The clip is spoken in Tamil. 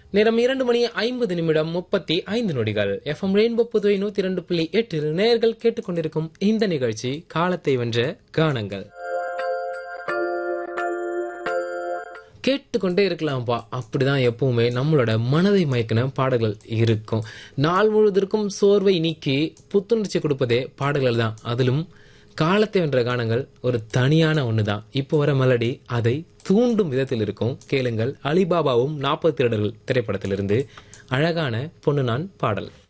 நேரம் இரண்டு மணி ஐம்பது நிமிடம் முப்பத்தி ஐந்து நொடிகள் எஃப்எம் ரெயின்போ புதுவை நூத்தி இரண்டு புள்ளி எட்டில் நேர்கள் கேட்டுக்கொண்டிருக்கும் இந்த நிகழ்ச்சி காலத்தை வென்ற கானங்கள் கேட்டுக்கொண்டே இருக்கலாம்ப்பா அப்படிதான் எப்பவுமே நம்மளோட மனதை மயக்கின பாடல்கள் இருக்கும் நாள் முழுவதற்கும் சோர்வை நீக்கி புத்துணர்ச்சி கொடுப்பதே பாடல்கள் தான் அதிலும் காலத்தை வென்ற கானங்கள் ஒரு தனியான ஒன்று தான் இப்போ வர மெலடி அதை தூண்டும் விதத்தில் இருக்கும் கேளுங்கள் அலிபாபாவும் நாற்பது திருடர்கள் திரைப்படத்திலிருந்து அழகான பொண்ணு நான் பாடல்